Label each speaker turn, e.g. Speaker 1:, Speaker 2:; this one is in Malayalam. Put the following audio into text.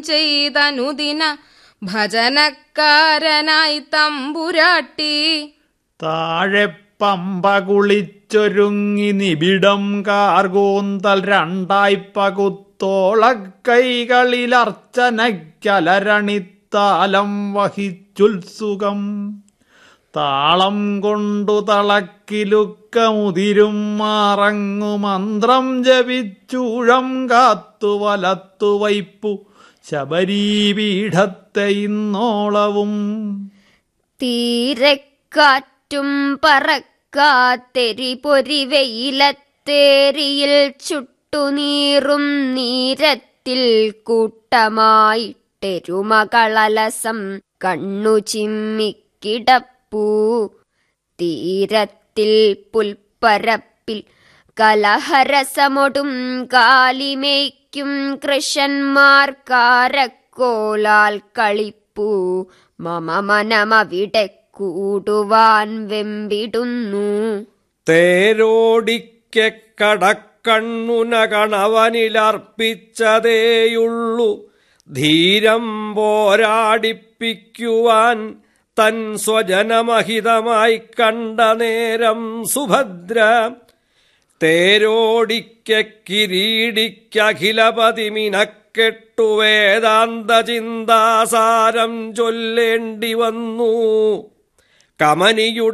Speaker 1: ചെയ്തനുദിന ഭജനക്കാരനായി തമ്പുരാട്ടി
Speaker 2: താഴെ പമ്പ കുളിച്ചൊരുങ്ങി നിബിഡം കാർകൂന്തൽ രണ്ടായി പകുത്തോളക്കൈകളിലർച്ചനയ്ക്കലരണിത്താലം വഹിച്ചുത്സുകം താളം കൊണ്ടു തളക്കിലുക്കമുതിരും മാറങ്ങു മന്ത്രം ജപിച്ചൂഴം കാത്തു വലത്തു വൈപ്പു ശബരീപീഠത്തെ ഇന്നോളവും
Speaker 3: തീരക്കാറ്റും പറക്കാത്തെരി പൊരി വെയിലത്തേരിയിൽ ചുട്ടുനീറും നീരത്തിൽ കൂട്ടമായിട്ടെരുമകളലസം കണ്ണു ചിമ്മിക്കിടപ്പൂ തീരത്തിൽ പുൽപ്പരപ്പിൽ കലഹരസമൊടും കാലിമേയ്ക്കും കൃഷന്മാർക്കാരക്കോലാൽ കളിപ്പൂ മമ മനമവിടെ കൂടുവാൻ വെമ്പിടുന്നു
Speaker 4: തേരോടിക്കെ കടക്കണ്ണുനകണവനിലർപ്പിച്ചതേയുള്ളു ധീരം പോരാടിപ്പിക്കുവാൻ തൻ സ്വജനമഹിതമായി കണ്ട നേരം സുഭദ്ര തേരോടിക്കെ കിരീടിക്കഖിലപതി മിനക്കെട്ടു വേദാന്ത ചിന്താസാരം ചൊല്ലേണ്ടി വന്നു കമനിയുടെ